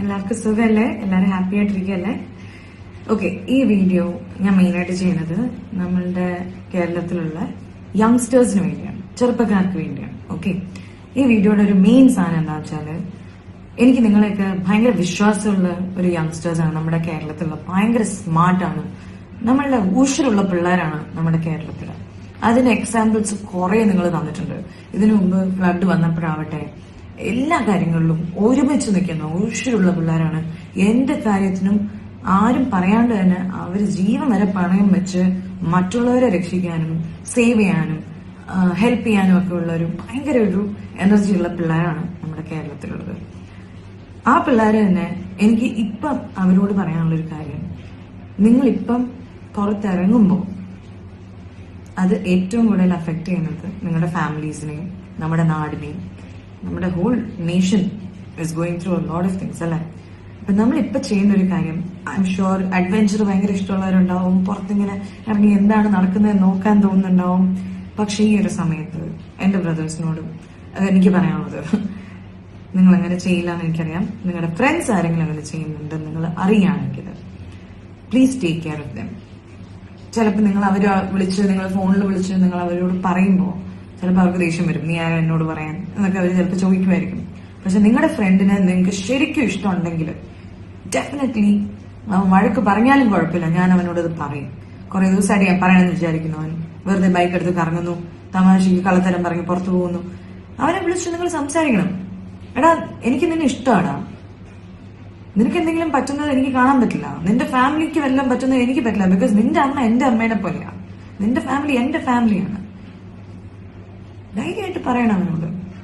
എല്ലാവർക്കും സുഖമല്ലേ എല്ലാവരും ഹാപ്പി ആയിട്ടിരിക്കല്ലേ ഓക്കെ ഈ വീഡിയോ ഞാൻ മെയിനായിട്ട് ചെയ്യുന്നത് നമ്മളുടെ കേരളത്തിലുള്ള യങ്സ്റ്റേഴ്സിന് വേണ്ടിയാണ് ചെറുപ്പക്കാർക്ക് വേണ്ടിയാണ് ഓക്കെ ഈ വീഡിയോയുടെ ഒരു മെയിൻ സാധനം എന്താ വെച്ചാല് എനിക്ക് നിങ്ങളെയൊക്കെ ഭയങ്കര വിശ്വാസമുള്ള ഒരു യങ്സ്റ്റേഴ്സ് ആണ് നമ്മുടെ കേരളത്തിലുള്ള ഭയങ്കര സ്മാർട്ടാണ് നമ്മളുടെ ഊഷരുള്ള പിള്ളേരാണ് നമ്മുടെ കേരളത്തിൽ അതിന് എക്സാമ്പിൾസ് കുറെ നിങ്ങൾ തന്നിട്ടുണ്ട് ഇതിനു മുമ്പ് ഫ്ലഡ് വന്നപ്പോഴാവട്ടെ എല്ലാ കാര്യങ്ങളിലും ഒരുമിച്ച് നിൽക്കുന്ന ഊഷരുള്ള പിള്ളേരാണ് എന്റെ കാര്യത്തിനും ആരും പറയാണ്ട് തന്നെ അവർ ജീവൻ വരെ പണയം വെച്ച് മറ്റുള്ളവരെ രക്ഷിക്കാനും സേവ് ചെയ്യാനും ഹെൽപ്പ് ചെയ്യാനും ഒക്കെ ഉള്ള ഒരു ഭയങ്കര ഒരു എനർജി ഉള്ള പിള്ളേരാണ് നമ്മുടെ കേരളത്തിലുള്ളത് ആ പിള്ളേര് തന്നെ എനിക്ക് ഇപ്പം അവരോട് പറയാനുള്ളൊരു കാര്യം നിങ്ങൾ ഇപ്പം പുറത്തിറങ്ങുമ്പോൾ അത് ഏറ്റവും കൂടുതൽ അഫക്റ്റ് ചെയ്യുന്നത് നിങ്ങളുടെ ഫാമിലീസിനെയും നമ്മുടെ നാടിനെയും നമ്മുടെ whole nation is going through a lot of things അല്ലേ അപ്പൊ നമ്മൾ ഇപ്പൊ ചെയ്യുന്ന ഒരു കാര്യം ഐ എം ഷുവർ അഡ്വഞ്ചർ ഭയങ്കര ഇഷ്ടമുള്ളവരുണ്ടാവും പുറത്തിങ്ങനെ ഇറങ്ങി എന്താണ് നടക്കുന്നത് നോക്കാൻ തോന്നുന്നുണ്ടാവും പക്ഷെ ഈ ഒരു സമയത്ത് എന്റെ ബ്രദേഴ്സിനോടും എനിക്ക് പറയാനുള്ളത് നിങ്ങൾ അങ്ങനെ ചെയ്യില്ല എന്ന് എനിക്കറിയാം നിങ്ങളുടെ ഫ്രണ്ട്സ് ആരെങ്കിലും അങ്ങനെ ചെയ്യുന്നുണ്ട് നിങ്ങൾ അറിയുകയാണെങ്കിൽ please take care of them ചിലപ്പോൾ നിങ്ങൾ അവർ വിളിച്ച് നിങ്ങൾ ഫോണിൽ വിളിച്ച് നിങ്ങൾ അവരോട് പറയുമ്പോൾ ചിലപ്പോൾ അവർക്ക് ദേഷ്യം വരും നീ ആരാ എന്നോട് പറയാൻ എന്നൊക്കെ അവർ ചിലപ്പോൾ ചോദിക്കുമായിരിക്കും പക്ഷെ നിങ്ങളുടെ ഫ്രണ്ടിനെ നിങ്ങൾക്ക് ശരിക്കും ഇഷ്ടമുണ്ടെങ്കിൽ ഡെഫിനറ്റ്ലി അവൻ വഴക്ക് പറഞ്ഞാലും കുഴപ്പമില്ല ഞാൻ അവനോട് അത് പറയും കുറെ ദിവസമായിട്ട് ഞാൻ പറയണമെന്ന് വിചാരിക്കുന്നു അവൻ വെറുതെ ബൈക്ക് എടുത്ത് കറങ്ങുന്നു തമാശയ്ക്ക് കള്ളത്തരം പറഞ്ഞ് പുറത്തു പോകുന്നു അവനെ വിളിച്ച് നിങ്ങൾ സംസാരിക്കണം എടാ എനിക്ക് നിന്നെ ഇഷ്ടമാടാ നിനക്ക് എന്തെങ്കിലും പറ്റുന്നത് എനിക്ക് കാണാൻ പറ്റില്ല നിന്റെ ഫാമിലിക്ക് വല്ലതും പറ്റുന്നത് എനിക്ക് പറ്റില്ല ബിക്കോസ് നിന്റെ അമ്മ എന്റെ അമ്മേനെ പോലെയാണ് നിന്റെ ഫാമിലി എന്റെ ഫാമിലിയാണ് ധൈര്യമായിട്ട് പറയണം അവനോട്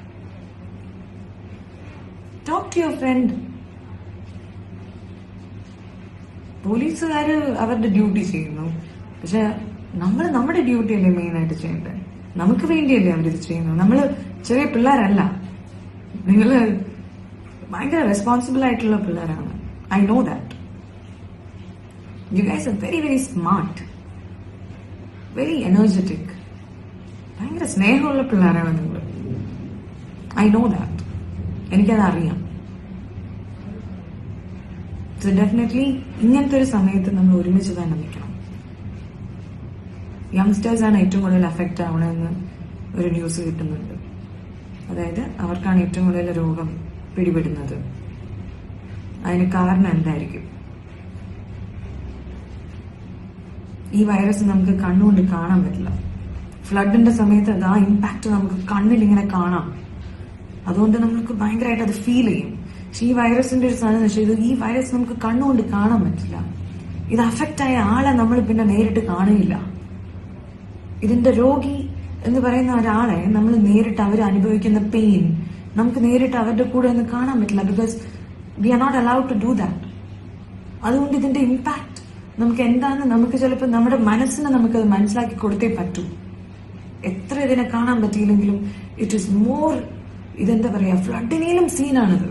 ടോക്ക് ടു യുവർ ഫ്രണ്ട് പോലീസുകാര് അവരുടെ ഡ്യൂട്ടി ചെയ്യുന്നു പക്ഷെ നമ്മൾ നമ്മുടെ ഡ്യൂട്ടി അല്ലേ മെയിൻ ആയിട്ട് ചെയ്യേണ്ടത് നമുക്ക് വേണ്ടിയല്ലേ അവരിത് ചെയ്യുന്നത് നമ്മള് ചെറിയ പിള്ളേരല്ല നിങ്ങള് ഭയങ്കര റെസ്പോൺസിബിൾ ആയിട്ടുള്ള പിള്ളേരാണ് I know that you guys are very very smart very energetic ഭയങ്കര സ്നേഹമുള്ള പിള്ളേരാണ് നിങ്ങൾ ഐ നോ ദാറ്റ് എനിക്കത് അറിയാം സോ ഡെഫിനറ്റ്ലി ഇങ്ങനത്തെ ഒരു സമയത്ത് നമ്മൾ ഒരുമിച്ച് തന്നെ നിൽക്കണം യങ്സ്റ്റേഴ്സ് ആണ് ഏറ്റവും കൂടുതൽ അഫക്റ്റ് ആവണമെന്ന് ഒരു ന്യൂസ് കിട്ടുന്നുണ്ട് അതായത് അവർക്കാണ് ഏറ്റവും കൂടുതൽ രോഗം പിടിപെടുന്നത് അതിന് കാരണം എന്തായിരിക്കും ഈ വൈറസ് നമുക്ക് കണ്ണുകൊണ്ട് കാണാൻ പറ്റില്ല ഫ്ലഡിന്റെ സമയത്ത് അത് ആ ഇമ്പാക്ട് നമുക്ക് കണ്ണിൽ ഇങ്ങനെ കാണാം അതുകൊണ്ട് നമുക്ക് ഭയങ്കരമായിട്ട് അത് ഫീൽ ചെയ്യും പക്ഷെ ഈ വൈറസിന്റെ ഒരു സാധനം വെച്ചാൽ ഇത് ഈ വൈറസ് നമുക്ക് കണ്ണുകൊണ്ട് കാണാൻ പറ്റില്ല ഇത് അഫക്റ്റ് ആയ ആളെ നമ്മൾ പിന്നെ നേരിട്ട് കാണുകയില്ല ഇതിന്റെ രോഗി എന്ന് പറയുന്ന ഒരാളെ നമ്മൾ നേരിട്ട് അവർ അനുഭവിക്കുന്ന പെയിൻ നമുക്ക് നേരിട്ട് അവരുടെ കൂടെ ഒന്ന് കാണാൻ പറ്റില്ല because we are not allowed to do that അതുകൊണ്ട് ഇതിന്റെ ഇമ്പാക്ട് നമുക്ക് എന്താണെന്ന് നമുക്ക് ചിലപ്പോൾ നമ്മുടെ മനസ്സിനെ നമുക്കത് മനസ്സിലാക്കി കൊടുത്തേ പറ്റൂ എത്ര ഇതിനെ കാണാൻ പറ്റിയില്ലെങ്കിലും ഇറ്റ് ഈസ് മോർ ഇതെന്താ പറയാ ഫ്ലഡിനേലും സീനാണിത്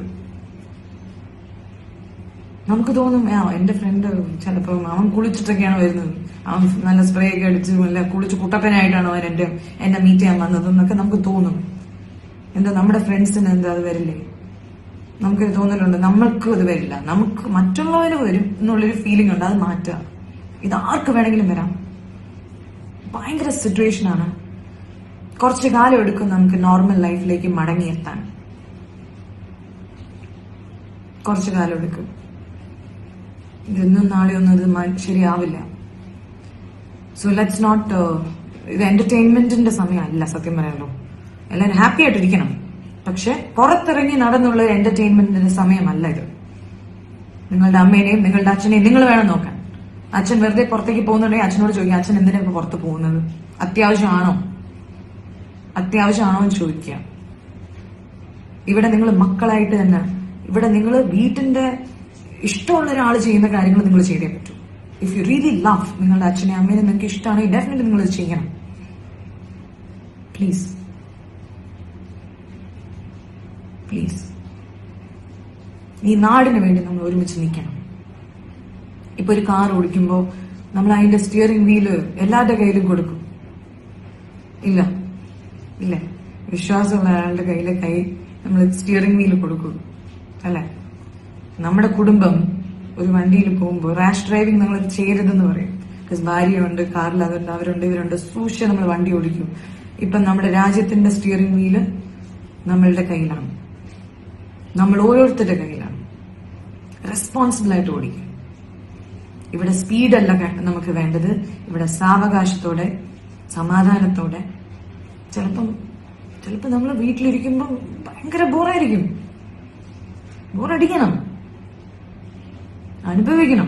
നമുക്ക് തോന്നും ആ എന്റെ ഫ്രണ്ട് ചിലപ്പോൾ അവൻ കുളിച്ചിട്ടൊക്കെയാണ് വരുന്നത് അവൻ നല്ല സ്പ്രേ ഒക്കെ അടിച്ച് നല്ല കുളിച്ച് കുട്ടപ്പനായിട്ടാണ് അവൻ എന്റെ എന്നെ മീറ്റ് ചെയ്യാൻ വന്നത് എന്നൊക്കെ നമുക്ക് തോന്നും എന്താ നമ്മുടെ ഫ്രണ്ട്സിന് എന്താ അത് വരില്ലേ നമുക്ക് തോന്നലുണ്ട് നമ്മൾക്കും അത് വരില്ല നമുക്ക് മറ്റുള്ളവര് വരും എന്നുള്ളൊരു ഫീലിംഗ് ഉണ്ട് അത് മാറ്റുക ഇത് ആർക്ക് വേണമെങ്കിലും വരാം ഭയങ്കര സിറ്റുവേഷൻ ആണ് കുറച്ച് കാലം എടുക്കും നമുക്ക് നോർമൽ ലൈഫിലേക്ക് മടങ്ങിയെത്താൻ കുറച്ച് കാലം എടുക്കും ഇതൊന്നും നാളെ ഒന്നും ഇത് മ- ശരിയാവില്ല സോ ലെറ്റ്സ് നോട്ട് ഇത് എന്റർടൈൻമെന്റിന്റെ സമയമല്ല സത്യം പറയാലോ എല്ലാവരും ഹാപ്പി ആയിട്ടിരിക്കണം പക്ഷെ പുറത്തിറങ്ങി നടന്നുള്ള ഒരു എന്റർടൈൻമെന്റിന്റെ സമയമല്ല ഇത് നിങ്ങളുടെ അമ്മേനെയും നിങ്ങളുടെ അച്ഛനെയും നിങ്ങൾ വേണം നോക്കാൻ അച്ഛൻ വെറുതെ പുറത്തേക്ക് പോകുന്നുണ്ടെങ്കിൽ അച്ഛനോട് ചോദിക്കാം അച്ഛൻ എന്തിനാ ഇപ്പൊ പുറത്ത് പോകുന്നത് അത്യാവശ്യമാണോ അത്യാവശ്യമാണോ എന്ന് ചോദിക്കുക ഇവിടെ നിങ്ങൾ മക്കളായിട്ട് തന്നെ ഇവിടെ നിങ്ങൾ വീട്ടിന്റെ ഇഷ്ടമുള്ള ഒരാൾ ചെയ്യുന്ന കാര്യങ്ങൾ നിങ്ങൾ ചെയ്തേ പറ്റൂ ഇഫ് യു റിയലി ലവ് നിങ്ങളുടെ അച്ഛനെ അമ്മേനെ നിങ്ങൾക്ക് ഇഷ്ടമാണെങ്കിൽ ഡെഫിനറ്റ്ലി നിങ്ങൾ ചെയ്യണം പ്ലീസ് പ്ലീസ് ഈ നാടിന് വേണ്ടി നമ്മൾ ഒരുമിച്ച് നിൽക്കണം ഇപ്പൊ ഒരു കാർ ഓടിക്കുമ്പോൾ നമ്മൾ അതിന്റെ സ്റ്റിയറിംഗ് വീല് എല്ലാവരുടെ കയ്യിലും കൊടുക്കും ഇല്ല ഇല്ലേ വിശ്വാസമുള്ള അയാളുടെ കയ്യിലെ കൈ നമ്മൾ സ്റ്റിയറിംഗ് വീല് കൊടുക്കും അല്ലേ നമ്മുടെ കുടുംബം ഒരു വണ്ടിയിൽ പോകുമ്പോൾ റാഷ് ഡ്രൈവിംഗ് നമ്മൾ ചെയ്യരുതെന്ന് പറയും ബിക്കോസ് ഭാര്യയുണ്ട് കാറിൽ അതുണ്ട് അവരുണ്ട് ഇവരുണ്ട് സൂക്ഷിച്ച് നമ്മൾ വണ്ടി ഓടിക്കും ഇപ്പം നമ്മുടെ രാജ്യത്തിന്റെ സ്റ്റിയറിംഗ് വീല് നമ്മളുടെ കയ്യിലാണ് നമ്മൾ ഓരോരുത്തരുടെ കയ്യിലാണ് റെസ്പോൺസിബിൾ ആയിട്ട് ഓടിക്കും ഇവിടെ സ്പീഡല്ല ക- നമുക്ക് വേണ്ടത് ഇവിടെ സാവകാശത്തോടെ സമാധാനത്തോടെ ചിലപ്പം ചിലപ്പോൾ നമ്മൾ വീട്ടിലിരിക്കുമ്പോൾ ഭയങ്കര ബോറായിരിക്കും ബോറടിക്കണം അനുഭവിക്കണം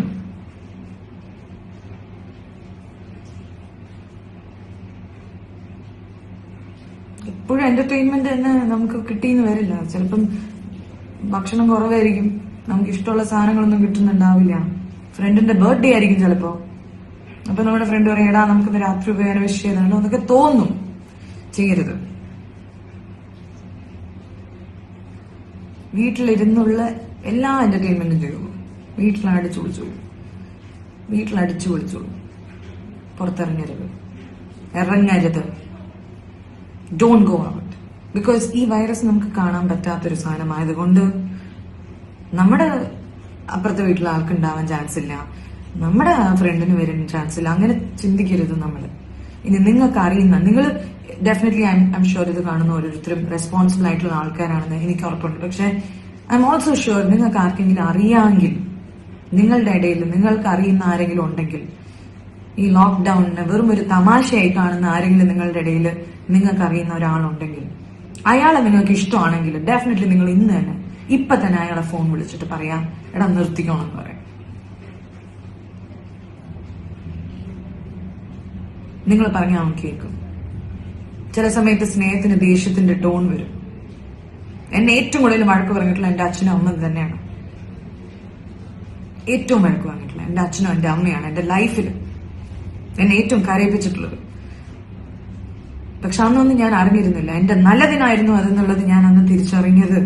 എപ്പോഴും എന്റർടൈൻമെന്റ് തന്നെ നമുക്ക് കിട്ടിയെന്ന് വരില്ല ചിലപ്പം ഭക്ഷണം കുറവായിരിക്കും നമുക്ക് ഇഷ്ടമുള്ള സാധനങ്ങളൊന്നും കിട്ടുന്നുണ്ടാവില്ല ഫ്രണ്ടിന്റെ ബർത്ത്ഡേ ആയിരിക്കും ചിലപ്പോ അപ്പൊ നമ്മുടെ ഫ്രണ്ട് പറയും എടാ നമുക്ക് രാത്രി ഉപയോഗം വിഷ് ചെയ്താലോ എന്നൊക്കെ തോന്നും ചെയ്യരുത് വീട്ടിലിരുന്നുള്ള എല്ലാ എന്റർടൈൻമെന്റും ചെയ്യൂ വീട്ടിൽ അടിച്ചു പൊളിച്ചോളൂ വീട്ടിൽ അടിച്ചു പൊളിച്ചോളൂ പുറത്തിറങ്ങരുത് ഇറങ്ങരുത് ഡോണ്ട് ഗോ ഔട്ട് ബിക്കോസ് ഈ വൈറസ് നമുക്ക് കാണാൻ പറ്റാത്തൊരു സാധനമായതുകൊണ്ട് നമ്മുടെ അപ്പുറത്തെ വീട്ടിലെ ആൾക്ക് ഉണ്ടാവാൻ ചാൻസ് ഇല്ല നമ്മുടെ ഫ്രണ്ടിന് വരാൻ ചാൻസ് ഇല്ല അങ്ങനെ ചിന്തിക്കരുത് നമ്മൾ ഇനി നിങ്ങൾക്ക് അറിയുന്ന നിങ്ങൾ ഡെഫിനറ്റ്ലി ഐ എം ഷുവർ ഇത് കാണുന്ന ഓരോരുത്തരും റെസ്പോൺസിബിൾ ആയിട്ടുള്ള ആൾക്കാരാണെന്ന് എനിക്ക് ഉറപ്പുണ്ട് പക്ഷെ ഐ എം ഓൾസോ ഷുവർ നിങ്ങൾക്ക് ആർക്കെങ്കിലും അറിയാമെങ്കിൽ നിങ്ങളുടെ ഇടയിൽ നിങ്ങൾക്ക് അറിയുന്ന ആരെങ്കിലും ഉണ്ടെങ്കിൽ ഈ ലോക്ക്ഡൌണിനെ വെറും ഒരു തമാശയായി കാണുന്ന ആരെങ്കിലും നിങ്ങളുടെ ഇടയിൽ നിങ്ങൾക്ക് അറിയുന്ന ഒരാളുണ്ടെങ്കിൽ അയാളെ നിങ്ങൾക്ക് ഇഷ്ടമാണെങ്കിൽ ഡെഫിനറ്റ്ലി നിങ്ങൾ ഇന്ന് തന്നെ ഇപ്പൊ തന്നെ അയാളെ ഫോൺ വിളിച്ചിട്ട് പറയാം എടാ നിർത്തിക്കണം എന്ന് പറയാം നിങ്ങൾ പറഞ്ഞാൽ അവൻ കേൾക്കും ചില സമയത്ത് സ്നേഹത്തിന് ദേഷ്യത്തിന്റെ ടോൺ വരും എന്നെ ഏറ്റവും കൂടുതൽ വഴക്ക് പറഞ്ഞിട്ടുള്ള എന്റെ അച്ഛനും അമ്മ തന്നെയാണ് ഏറ്റവും വഴക്ക് പറഞ്ഞിട്ടുള്ള എന്റെ അച്ഛനും എന്റെ അമ്മയാണ് എന്റെ ലൈഫിൽ എന്നെ ഏറ്റവും കരയിപ്പിച്ചിട്ടുള്ളത് പക്ഷെ അന്നൊന്നും ഞാൻ അറിഞ്ഞിരുന്നില്ല എന്റെ നല്ലതിനായിരുന്നു അതെന്നുള്ളത് ഞാൻ അന്ന് തിരിച്ചറിഞ്ഞത്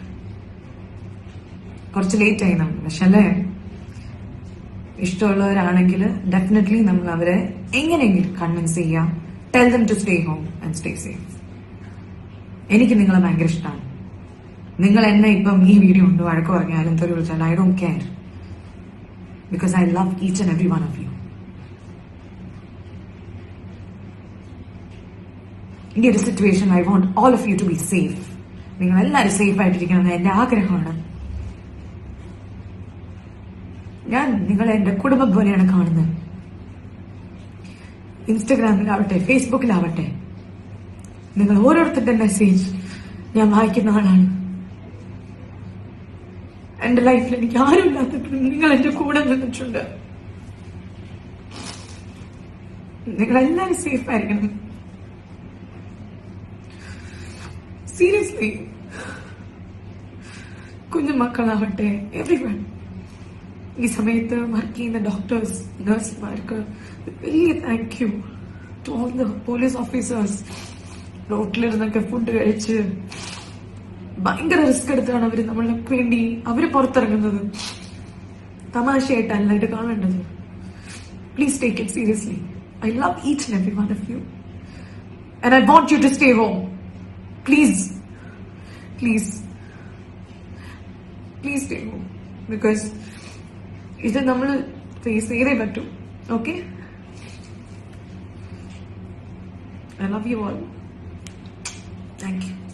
കുറച്ച് ലേറ്റ് ആയി നമ്മൾ പക്ഷെ അല്ലേ ഇഷ്ടമുള്ളവരാണെങ്കിൽ ഡെഫിനറ്റ്ലി നമ്മൾ അവരെ എങ്ങനെയെങ്കിലും കൺവിൻസ് ചെയ്യാം tell them to stay home and stay safe എനിക്ക് നിങ്ങളെ ഭയങ്കര ഇഷ്ടമാണ് നിങ്ങൾ എന്നെ ഇപ്പം ഈ വീഡിയോ ഉണ്ട് വഴക്ക് പറഞ്ഞാലും തെറി വിളിച്ചാലും I don't care because I love each and every one of you ഈ ഒരു situation I want all of you to be safe നിങ്ങൾ എല്ലാവരും സേഫ് ആയിട്ടിരിക്കണമെന്ന് എന്റെ ആഗ്രഹമാണ് ഞാൻ നിങ്ങളെ എന്റെ കുടുംബം പോലെയാണ് കാണുന്നത് ഇൻസ്റ്റഗ്രാമിലാവട്ടെ ഫേസ്ബുക്കിലാവട്ടെ നിങ്ങൾ ഓരോരുത്തരുടെ മെസ്സേജ് ഞാൻ വായിക്കുന്ന ആളാണ് എന്റെ ലൈഫിൽ എനിക്ക് ആരും ഇല്ലാത്തപ്പോഴും നിങ്ങൾ എന്റെ കൂടെ നിന്നിട്ടുണ്ട് നിങ്ങൾ എല്ലാവരും സേഫ് ആയിരിക്കണം സീരിയസ്ലി കുഞ്ഞു മക്കളാവട്ടെ എവ്രി വൺ ഈ സമയത്ത് വർക്ക് ചെയ്യുന്ന ഡോക്ടേഴ്സ് നഴ്സുമാർക്ക് വലിയ thank you to all the police officers റോട്ടിലിരുന്നൊക്കെ ഫുഡ് കഴിച്ച് ഭയങ്കര റിസ്ക് എടുത്താണ് അവർ നമ്മൾക്ക് വേണ്ടി അവര് പുറത്തിറങ്ങുന്നത് തമാശയായിട്ടല്ല ഇത് കാണേണ്ടത് please take it seriously I love each and every one of you and I want you to stay home please please please stay home because ഇത് നമ്മൾ ഫേസ് ചെയ്തേ പറ്റൂ okay I love you all thank U